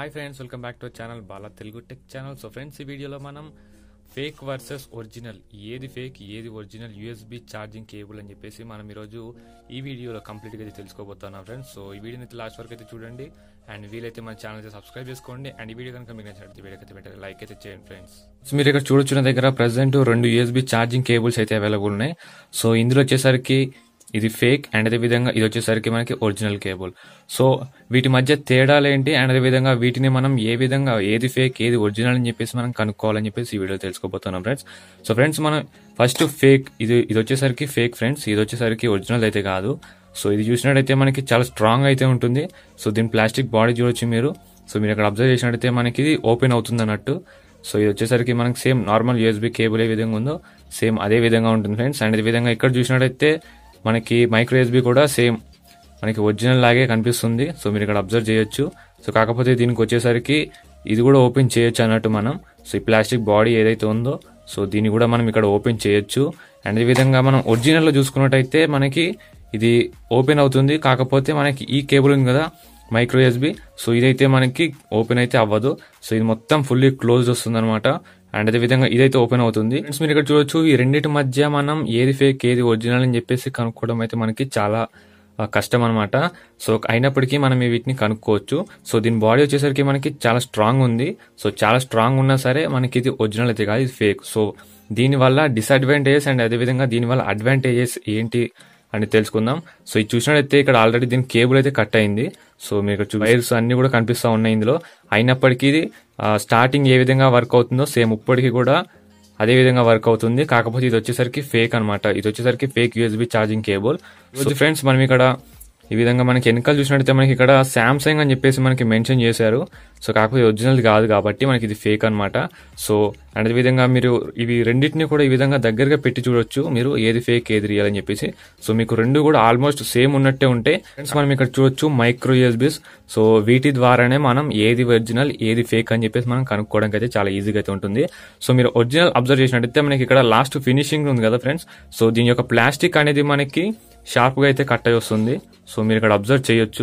hi friends welcome back to channel Bala Telugu tech channel so friends ఈ వీడియోలో మనం fake versus original ఏది fake ఏది ఒరిజినల్ యూఎస్బి ఛార్జింగ్ కేబుల్ అని చెప్పేసి మనం ఈరోజు ఈ వీడియోలో కంప్లీట్గా అయితే తెలుసుకోబోతున్నాం ఫ్రెండ్స్ సో ఈ వీడియోని అయితే లాస్ట్ వరకు అయితే చూడండి అండ్ వీలైతే మన ఛానల్ అయితే సబ్స్క్రైబ్ చేసుకోండి అండ్ ఈ వీడియో కనుక మీకు నచ్చినట్టు వీడియో అయితే వెంటనే లైక్ అయితే చేయండి ఫ్రెండ్స్ సో మీరు ఇక్కడ చూడొచ్చిన దగ్గర ప్రజెంట్ రెండు యూఎస్బి ఛార్జింగ్ కేబుల్స్ అయితే అవైలబుల్ ఉన్నాయి సో ఇందులో వచ్చేసరికి ఇది ఫేక్ అండ్ అదే విధంగా ఇది వచ్చేసరికి మనకి ఒరిజినల్ కేబుల్ సో వీటి మధ్య తేడాలు ఏంటి అండ్ అదే విధంగా వీటిని మనం ఏ విధంగా ఏది ఫేక్ ఏది ఒరిజినల్ అని చెప్పేసి మనం కనుక్కోవాలని చెప్పేసి ఈ వీడియో తెలుసుకోబోతున్నాం ఫ్రెండ్స్ సో ఫ్రెండ్స్ మనం ఫస్ట్ ఫేక్ ఇది ఇది వచ్చేసరికి ఫేక్ ఫ్రెండ్స్ ఇది వచ్చేసరికి ఒరిజినల్ అయితే కాదు సో ఇది చూసినట్టయితే మనకి చాలా స్ట్రాంగ్ అయితే ఉంటుంది సో దీని ప్లాస్టిక్ బాడీ చూడొచ్చు మీరు సో మీరు ఇక్కడ అబ్జర్వ్ చేసినట్టయితే మనకి ఇది ఓపెన్ అవుతుంది అన్నట్టు సో ఇది వచ్చేసరికి మనకి సేమ్ నార్మల్ యూఎస్బి కేబుల్ ఏ విధంగా ఉందో సేమ్ అదే విధంగా ఉంటుంది ఫ్రెండ్స్ అండ్ అదే విధంగా ఇక్కడ చూసినట్టయితే మనకి మైక్రో యూఎస్బి కూడా సేమ్ మనకి ఒరిజినల్ లాగే కనిపిస్తుంది సో మీరు ఇక్కడ అబ్జర్వ్ చేయొచ్చు సో కాకపోతే దీనికి వచ్చేసరికి ఇది కూడా ఓపెన్ చేయొచ్చు అన్నట్టు మనం సో ఈ ప్లాస్టిక్ బాడీ ఏదైతే ఉందో సో దీన్ని కూడా మనం ఇక్కడ ఓపెన్ చేయొచ్చు అండ్ ఈ విధంగా మనం ఒరిజినల్ లో చూసుకున్నట్టయితే మనకి ఇది ఓపెన్ అవుతుంది కాకపోతే మనకి ఈ కేబుల్ ఉంది కదా మైక్రో ఎస్బి సో ఇదైతే మనకి ఓపెన్ అయితే అవ్వదు సో ఇది మొత్తం ఫుల్లీ క్లోజ్ వస్తుంది అనమాట అండ్ అదే విధంగా ఇదైతే ఓపెన్ అవుతుంది ఫ్రెండ్స్ మీరు ఇక్కడ చూడొచ్చు ఈ రెండింటి మధ్య మనం ఏది ఫేక్ ఏది ఒరిజినల్ అని చెప్పేసి కనుక్కోవడం అయితే మనకి చాలా ఆ, కష్టం అనమాట సో అయినప్పటికీ మనం ఈ వీటిని కనుక్కోవచ్చు సో దీని బాడీ వచ్చేసరికి మనకి చాలా స్ట్రాంగ్ ఉంది సో చాలా స్ట్రాంగ్ ఉన్నా సరే మనకి ఇది ఒరిజినల్ అయితే కాదు ఇది ఫేక్ సో దీనివల్ల డిసడ్వాంటేజెస్ అండ్ అదేవిధంగా దీనివల్ల అడ్వాంటేజెస్ ఏంటి అని తెలుసుకుందాం సో ఇది చూసినట్టయితే ఇక్కడ ఆల్రెడీ దీని కేబుల్ అయితే కట్ అయింది సో మీకు ఇక్కడ వైర్స్ అన్ని కూడా కనిపిస్తా ఉన్నాయి ఇందులో అయినప్పటికీ ఇది స్టార్టింగ్ ఏ విధంగా వర్క్ అవుతుందో సేమ్ ఇప్పటికీ కూడా అదే విధంగా వర్క్ అవుతుంది కాకపోతే ఇది వచ్చేసరికి ఫేక్ అన్నమాట ఇది వచ్చేసరికి fake USB charging cable so friends మనం ఇక్కడ ఈ విధంగా మనకి వెనకాల చూసినట్టయితే మనకి ఇక్కడ శాంసంగ్ అని చెప్పేసి మనకి మెన్షన్ చేశారు సో కాకపోతే ఒరిజినల్ కాదు కాబట్టి మనకి ఇది ఫేక్ అన్నమాట సో అండ్ విధంగా మీరు ఇవి రెండింటిని కూడా ఈ విధంగా దగ్గరగా పెట్టి చూడొచ్చు మీరు ఏది ఫేక్ ఏది రియల్ అని చెప్పేసి సో మీకు రెండు కూడా ఆల్మోస్ట్ సేమ్ ఉన్నట్టే ఉంటాయి ఫ్రెండ్స్ మనం ఇక్కడ చూడొచ్చు మైక్రో యూఎస్బిస్ సో వీటి ద్వారానే మనం ఏది ఒరిజినల్ ఏది ఫేక్ అని చెప్పేసి మనం కనుక్కోవడానికి అయితే చాలా ఈజీగా అయితే ఉంటుంది సో మీరు ఒరిజినల్ అబ్జర్వ్ చేసినట్టయితే మనకి ఇక్కడ లాస్ట్ ఫినిషింగ్ ఉంది కదా ఫ్రెండ్స్ సో దీని యొక్క ప్లాస్టిక్ అనేది మనకి షార్ప్ గా అయితే కట్ అయి వస్తుంది సో మీరు ఇక్కడ అబ్జర్వ్ చేయొచ్చు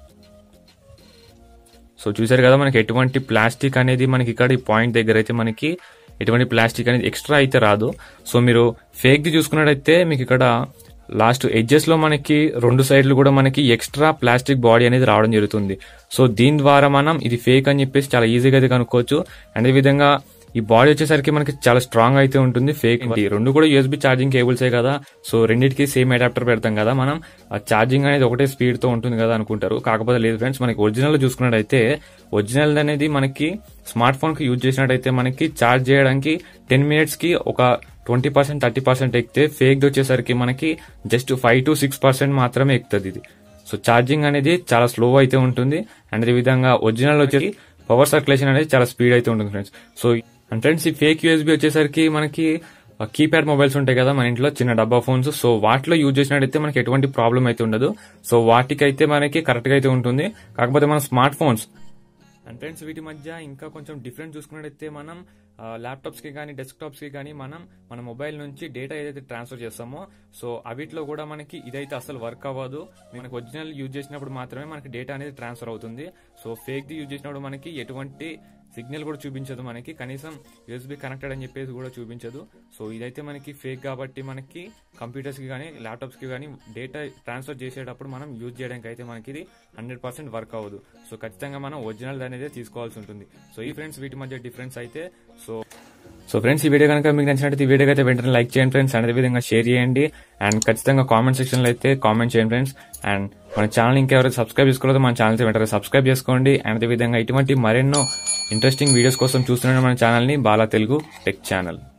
సో చూసారు కదా మనకి ఎటువంటి ప్లాస్టిక్ అనేది మనకి ఇక్కడ ఈ పాయింట్ దగ్గర అయితే మనకి ఎటువంటి ప్లాస్టిక్ అనేది ఎక్స్ట్రా అయితే రాదు సో మీరు ఫేక్ ది చూసుకున్నట్టయితే మీకు ఇక్కడ లాస్ట్ ఎడ్జెస్ లో మనకి రెండు సైడ్లు కూడా మనకి ఎక్స్ట్రా ప్లాస్టిక్ బాడీ అనేది రావడం జరుగుతుంది సో దీని ద్వారా మనం ఇది ఫేక్ అని చెప్పేసి చాలా ఈజీగా అయితే కనుక్కోవచ్చు అండ్ ఈ విధంగా ఈ బాడీ వచ్చేసరికి మనకి చాలా స్ట్రాంగ్ అయితే ఉంటుంది ఫేక్ ఈ రెండు కూడా యూఎస్బి ఛార్జింగ్ కేబుల్సే కదా సో రెండింటికి సేమ్ అడాప్టర్ పెడతాం కదా మనం ఆ ఛార్జింగ్ అనేది ఒకటే స్పీడ్ తో ఉంటుంది కదా అనుకుంటారు కాకపోతే లేదు ఫ్రెండ్స్ మనకి ఒరిజినల్ చూసుకున్నట్టయితే ఒరిజినల్ అనేది మనకి స్మార్ట్ ఫోన్ కి యూజ్ చేసినట్టయితే మనకి ఛార్జ్ చేయడానికి టెన్ మినిట్స్ కి ఒక ట్వంటీ పర్సెంట్ థర్టీ పర్సెంట్ ఎక్కితే ఫేక్ వచ్చేసరికి మనకి just five to six percent మాత్రమే ఎక్కుతుంది ఇది సో ఛార్జింగ్ అనేది చాలా స్లో అయితే ఉంటుంది అండ్ అదే విధంగా ఒరిజినల్ వచ్చేసి పవర్ సర్క్యులేషన్ అనేది చాలా స్పీడ్ అయితే ఉంటుంది ఫ్రెండ్స్ సో అండ్ ఫ్రెండ్స్ ఈ ఫేక్ యూఎస్బి వచ్చేసరికి మనకి కీప్యాడ్ మొబైల్స్ ఉంటాయి కదా మన ఇంట్లో చిన్న డబ్బా ఫోన్స్ సో వాటిలో యూజ్ చేసినట్టయితే మనకి ఎటువంటి ప్రాబ్లం అయితే ఉండదు సో వాటికైతే మనకి కరెక్ట్ గా అయితే ఉంటుంది కాకపోతే మన స్మార్ట్ ఫోన్స్ అండ్ ఫ్రెండ్స్ వీటి మధ్య ఇంకా కొంచెం డిఫరెంట్ చూసుకున్నట్టయితే మనం ల్యాప్టాప్స్ కి కానీ డెస్క్టాప్స్ కి కానీ మనం మన మొబైల్ నుంచి డేటా ఏదైతే ట్రాన్స్ఫర్ చేస్తామో సో అవిట్లో కూడా మనకి ఇదైతే అసలు వర్క్ అవ్వదు మనకి ఒరిజినల్ యూజ్ చేసినప్పుడు మాత్రమే మనకి డేటా అనేది ట్రాన్స్ఫర్ అవుతుంది సో ఫేక్ ది యూజ్ చేసినప్పుడు మనకి ఎటువంటి సిగ్నల్ కూడా చూపించదు మనకి కనీసం యూఎస్బి కనెక్టెడ్ అని చెప్పేసి కూడా చూపించదు సో ఇదైతే మనకి ఫేక్ కాబట్టి మనకి కంప్యూటర్స్ కి కానీ ల్యాప్టాప్స్ కి కానీ డేటా ట్రాన్స్ఫర్ చేసేటప్పుడు మనం యూజ్ చేయడానికి అయితే మనకి ఇది హండ్రెడ్ పర్సెంట్ వర్క్ అవ్వదు సో ఖచ్చితంగా మనం ఒరిజినల్ అనేది తీసుకోవాల్సి ఉంటుంది సో ఈ ఫ్రెండ్స్ వీటి మధ్య డిఫరెన్స్ అయితే సో సో ఫ్రెండ్స్ ఈ వీడియో కనుక మీకు నచ్చినట్టు ఈ వీడియో అయితే వెంటనే లైక్ చేయండి ఫ్రెండ్స్ అండ్ విధంగా షేర్ చేయండి అండ్ ఖచ్చితంగా కామెంట్ సెక్షన్ లో అయితే కామెంట్ చేయండి ఫ్రెండ్స్ అండ్ మన ఛానల్ ఇంకెవరైతే సబ్స్క్రైబ్ చేసుకోలేదో మన ఛానల్ వెంటనే సబ్స్క్రైబ్ చేసుకోండి అండ్ అదే విధంగా ఇటువంటి మరెన్నో ఇంట్రెస్టింగ్ వీడియోస్ కోసం చూస్తున్నాను మన ఛానల్ ని బాలా తెలుగు టెక్ ఛానల్